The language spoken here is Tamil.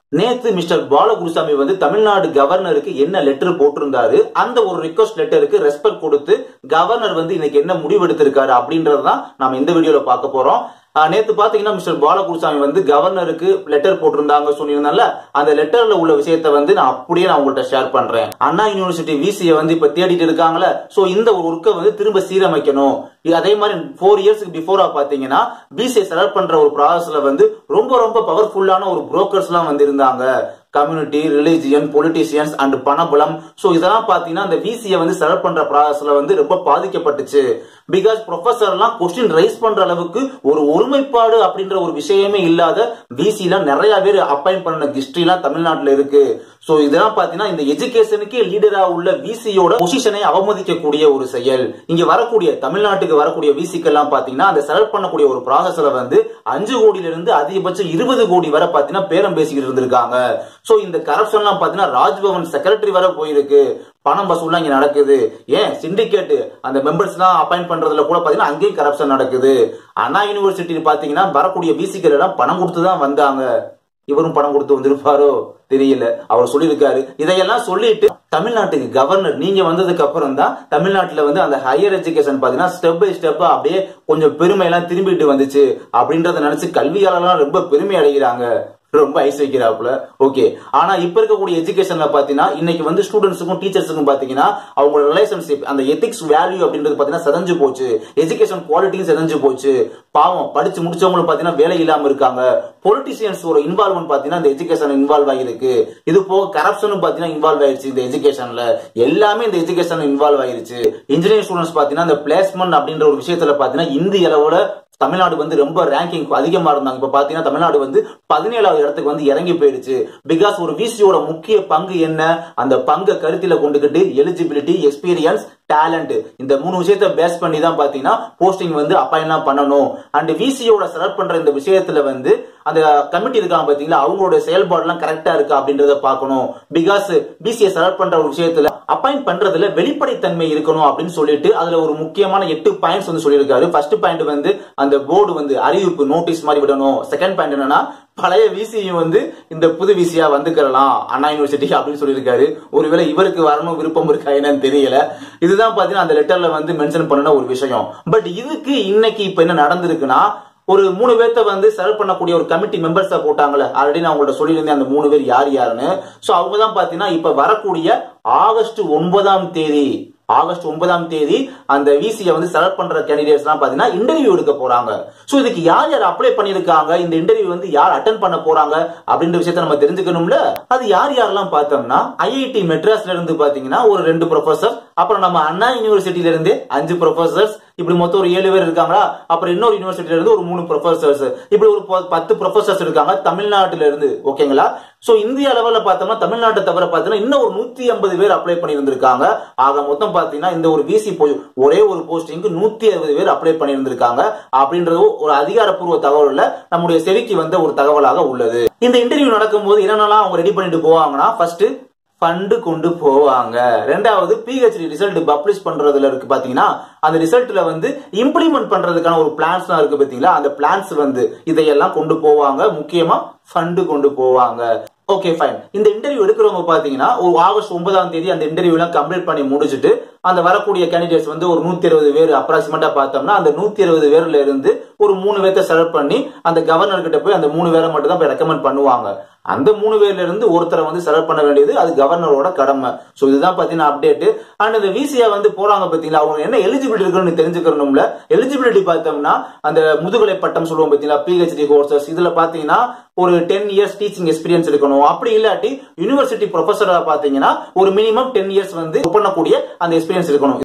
நேத்து மிஸ்டர் பாலகுருசாமி வந்து தமிழ்நாடு கவர்னருக்கு என்ன லெட்டர் போட்டிருந்தாரு அந்த ஒரு ரிக்வஸ்ட் லெட்டருக்கு ரெஸ்பெக்ட் கொடுத்து கவர்னர் வந்து இன்னைக்கு என்ன முடிவெடுத்திருக்காரு அப்படின்றதான் நாம இந்த வீடியோல பார்க்க போறோம் ஆஹ் நேத்து பாத்தீங்கன்னா மிஸ்டர் பாலகுருசாமி வந்து கவர்னருக்கு லெட்டர் போட்டிருந்தாங்க சொன்னிருந்தால அந்த லெட்டர்ல உள்ள விஷயத்தை வந்து நான் அப்படியே நான் உங்கள்கிட்ட ஷேர் பண்றேன் அண்ணா யூனிவர்சிட்டி விசியை வந்து இப்ப தேடிட்டு இருக்காங்களே சோ இந்த ஒரு ஒர்க்கை வந்து திரும்ப சீரமைக்கணும் இது அதே மாதிரி ஃபோர் இயர்ஸ்க்கு பிஃபோரா பாத்தீங்கன்னா பிசிஐ செலக்ட் பண்ற ஒரு ப்ராசஸ்ல வந்து ரொம்ப ரொம்ப பவர்ஃபுல்லான ஒரு புரோக்கர்ஸ் எல்லாம் வந்து இருந்தாங்க கம்யூனிட்டி ரிலிஜியன் பொலிட்டிஷியன்ஸ் அண்ட் பணபலம் சோ இதெல்லாம் பாத்தீங்கன்னா அந்த விசியை வந்து செலக்ட் பண்ற ப்ராசஸ்ல வந்து ரொம்ப பாதிக்கப்பட்டுச்சு பிகாஸ் ப்ரொஃபசர் எல்லாம் கொஸ்டின் ரைஸ் பண்ற அளவுக்கு ஒரு ஒருமைப்பாடு அப்படின்ற ஒரு விஷயமே இல்லாத விசில நிறைய பேர் அப்பாயிண்ட் பண்ண ஹிஸ்டரி எல்லாம் தமிழ்நாட்டுல இருக்கு சோ இதெல்லாம் பாத்தீங்கன்னா இந்த எஜுகேஷனுக்கே லீடரா உள்ள விசியோட பொசிஷனை அவமதிக்கக்கூடிய ஒரு செயல் இங்க வரக்கூடிய தமிழ்நாட்டுக்கு வரக்கூடிய விசிக்கு எல்லாம் பாத்தீங்கன்னா அந்த செலக்ட் பண்ணக்கூடிய ஒரு ப்ராசஸ்ல வந்து அஞ்சு கோடியில இருந்து அதிகபட்சம் இருபது கோடி வரை பாத்தீங்கன்னா பேரம் பேசிக்கிட்டு இருந்திருக்காங்க சோ இந்த கரப்ஷன் எல்லாம் பாத்தீங்கன்னா ராஜ்பவன் செக்ரட்டரி வரை போயிருக்கு பணம் வசூல்லாம் இங்க நடக்குது ஏன் சிண்டிகேட் அந்த மெம்பர்ஸ் எல்லாம் அப்பாயிண்ட் பண்றதுல கூட பாத்தீங்கன்னா அங்கேயும் கரப்ஷன் நடக்குது அண்ணா யூனிவர்சிட்டி பாத்தீங்கன்னா வரக்கூடிய விசிக்கள் எல்லாம் பணம் கொடுத்து தான் வந்தாங்க இவரும் பணம் கொடுத்து வந்திருப்பாரோ தெரியல அவர் சொல்லியிருக்காரு இதையெல்லாம் சொல்லிட்டு தமிழ்நாட்டுக்கு கவர்னர் நீங்க வந்ததுக்கு அப்புறம் தான் தமிழ்நாட்டுல வந்து அந்த ஹையர் எஜுகேஷன் பாத்தீங்கன்னா ஸ்டெப் பை ஸ்டெப்பா அப்படியே கொஞ்சம் பெருமை எல்லாம் திரும்பிட்டு வந்துச்சு அப்படின்றத நினைச்சு கல்வியாளர்லாம் ரொம்ப பெருமை அடைகிறாங்க ரொம்ப ஐஸ் வைக்கிறாப்புல ஓகே ஆனா இப்ப இருக்கக்கூடிய எஜுகேஷன்ல பாத்தீங்கன்னா இன்னைக்கு வந்து ஸ்டூடெண்ட்ஸுக்கும் டீச்சர்ஸுக்கும் பாத்தீங்கன்னா அவங்களோட ரிலேஷன்ஷிப் அந்த எத்திக்ஸ் வேல்யூ அப்படின்றது பாத்தீங்கன்னா செதஞ்சு போச்சு எஜுகேஷன் குவாலிட்டியும் செதஞ்சு போச்சு பாவம் படிச்சு முடிச்சவங்களும் பாத்தீங்கன்னா வேலை இல்லாம இருக்காங்க பொலிட்டிஷியன்ஸோட இன்வால்வ்மெண்ட் பாத்தீங்கன்னா இந்த எஜுகேஷன் இன்வால்வ் ஆகிருக்கு இது போக கரப்ஷனும் பாத்தீங்கன்னா இன்வால்வ் ஆயிருச்சு இந்த எஜுகேஷன்ல எல்லாமே இந்த எஜுகேஷன் இன்வால்வ் ஆயிருச்சு இன்ஜினியரிங் ஸ்டூடெண்ட்ஸ் பாத்தீங்கன்னா இந்த பிளேஸ்மெண்ட் அப்படின்ற ஒரு விஷயத்துல பாத்தீங்கன்னா இந்திய அளவுல தமிழ்நாடு வந்து ரொம்ப ரேங்கிங் அதிகமா இருந்தாங்க இப்ப பாத்தீங்கன்னா தமிழ்நாடு வந்து பதினேழாவது இடத்துக்கு வந்து இறங்கி போயிடுச்சு பிகாஸ் ஒரு விசியோட முக்கிய பங்கு என்ன அந்த பங்கை கருத்தில கொண்டுகிட்டு எலிஜிபிலிட்டி எக்ஸ்பீரியன்ஸ் டேலண்ட் இந்த மூணு விஷயத்த பேஸ் பண்ணி தான் பாத்தீங்கன்னா போஸ்டிங் வந்து அப்பாயின்லாம் பண்ணணும் அண்ட் விசியோட செலக்ட் பண்ற இந்த விஷயத்துல வந்து அந்த கமிட்டி இருக்காங்க பாத்தீங்களா அவங்களோட செயல்பாடு எல்லாம் கரெக்டா இருக்கு அப்படின்றத பார்க்கணும் பிகாஸ் பிசிஏ செலக்ட் பண்ற ஒரு விஷயத்துல அப்பாயிண்ட் பண்றதுல வெளிப்படைத்தன்மை இருக்கணும் அப்படின்னு சொல்லிட்டு அதுல ஒரு முக்கியமான எட்டு பாயிண்ட்ஸ் வந்து சொல்லியிருக்காரு ஃபர்ஸ்ட் பாயிண்ட் வந்து அந்த போர்டு வந்து அறிவிப்பு நோட்டீஸ் மாதிரி விடணும் செகண்ட் பாயிண்ட் என்னன்னா பழைய விசியும் வந்து இந்த புது விசியா வந்துக்கிறலாம் அண்ணா யூனிவர்சிட்டி அப்படின்னு சொல்லியிருக்காரு ஒருவேளை இவருக்கு வரணும் விருப்பம் இருக்கா என்னன்னு தெரியல இதுதான் பாத்தீங்கன்னா அந்த லெட்டர்ல வந்து மென்ஷன் பண்ணன ஒரு விஷயம் பட் இதுக்கு இன்னைக்கு இப்ப என்ன நடந்திருக்குன்னா ஒரு மூணு பேர்த்த வந்து செலக்ட் பண்ணக்கூடிய ஒரு கமிட்டி மெம்பர்ஸா போட்டாங்கல்ல ஆல்ரெடி நான் உங்கள்ட்ட சொல்லியிருந்தேன் அந்த மூணு பேர் யார் யாருன்னு சோ அவங்க தான் பாத்தீங்கன்னா இப்ப வரக்கூடிய ஆகஸ்ட் ஒன்பதாம் தேதி ஆகஸ்ட் ஒன்பதாம் தேதி அந்த விசியை வந்து செலக்ட் பண்ற கேண்டிடேட்ஸ் எல்லாம் பாத்தீங்கன்னா இன்டர்வியூ எடுக்க போறாங்க சோ இதுக்கு யார் யார் அப்ளை பண்ணிருக்காங்க இந்த இன்டர்வியூ வந்து யார் அட்டன் பண்ண போறாங்க அப்படின்ற விஷயத்த நம்ம தெரிஞ்சுக்கணும்ல அது யார் யாரெல்லாம் பார்த்தோம்னா ஐஐடி மெட்ராஸ்ல இருந்து பாத்தீங்கன்னா ஒரு ரெண்டு ப்ரொஃபசர் அப்புறம் நம்ம அண்ணா யூனிவர்சிட்டியில இருந்து அஞ்சு ப்ரொஃபசர்ஸ் இப்படி மொத்தம் ஒரு ஏழு பேர் இருக்காங்களா அப்புறம் இன்னொரு யூனிவர்சிட்டில இருந்து ஒரு மூணு ப்ரொஃபசர்ஸ் இப்படி ஒரு ப- பத்து ப்ரொஃபசர்ஸ் இருக்காங்க தமிழ்நாட்டுல இருந்து ஓகேங்களா சோ இந்திய அளவுல பார்த்தோம்னா தமிழ்நாட்டை தவிர பார்த்தீங்கன்னா இன்னும் ஒரு நூத்தி ஐம்பது பேர் அப்ளை பண்ணியிருந்திருக்காங்க ஆக மொத்தம் பாத்தீங்கன்னா இந்த ஒரு விசி ஒரே ஒரு போஸ்டிங்க்கு நூத்தி அறுபது பேர் அப்ளை பண்ணியிருந்திருக்காங்க அப்படின்றது ஒரு அதிகாரப்பூர்வ தகவல்ல நம்முடைய செவிக்கு வந்த ஒரு தகவலாக உள்ளது இந்த இன்டர்வியூ நடக்கும்போது என்னென்னலாம் அவங்க ரெடி பண்ணிட்டு போவாங்கன்னா ஃபர்ஸ்ட் ஃபண்டு கொண்டு போவாங்க ரெண்டாவது பிஹெச்டி ரிசல்ட் பப்ளிஷ் பண்றதுல இருக்கு பாத்தீங்கன்னா அந்த ரிசல்ட்ல வந்து இம்ப்ளிமெண்ட் பண்றதுக்கான ஒரு பிளான்ஸ்லாம் இருக்கு பாத்தீங்களா அந்த பிளான்ஸ் வந்து இதையெல்லாம் கொண்டு போவாங்க முக்கியமா ஃபண்டு கொண்டு போவாங்க ஓகே ஃபைன் இந்த இன்டர்வியூ எடுக்கிறவங்க பாத்தீங்கன்னா ஒரு ஆகஸ்ட் ஒன்பதாம் தேதி அந்த இன்டர்வியூ எல்லாம் கம்ப்ளீட் பண்ணி முடிச்சுட்டு அந்த வரக்கூடிய கேண்டிடேட்ஸ் வந்து ஒரு நூத்தி இருபது பேர் அப்ராக்சிமேட்டா பார்த்தோம்னா அந்த நூத்தி இருபது பேர்ல இருந்து ஒரு மூணு பேர்த்த செலக்ட் பண்ணி அந்த கவர்னர் கிட்ட போய் அந்த மூணு பேரை மட்டும் தான் போய் ரெக்கமெண்ட் பண்ணுவாங்க அந்த மூணு பேர்ல இருந்து ஒருத்தரை வந்து செலக்ட் பண்ண வேண்டியது அது கவர்னரோட கடமை சோ இதுதான் பாத்தீங்கன்னா அப்டேட் அண்ட் இந்த விசியா வந்து போறாங்க பாத்தீங்களா அவங்க என்ன எலிஜிபிலிட்டி இருக்குன்னு தெரிஞ்சுக்கணும்ல எலிஜிபிலிட்டி பார்த்தோம்னா அந்த முதுகலை பட்டம் சொல்லுவோம் பாத்தீங்களா பிஹெச்டி கோர்சஸ் இதுல பாத்தீங்கன்னா ஒரு டென் இயர்ஸ் டீச்சிங் எக்ஸ்பீரியன்ஸ் இருக்கணும் அப்படி இல்லாட்டி யூனிவர்சிட்டி ப்ரொஃபஸரா பாத்தீங்கன்னா ஒரு மினிமம் டென் இயர்ஸ் வந்து work பண்ணக்கூடிய அந்த எக்ஸ்பீரியன்ஸ் இருக்கணும்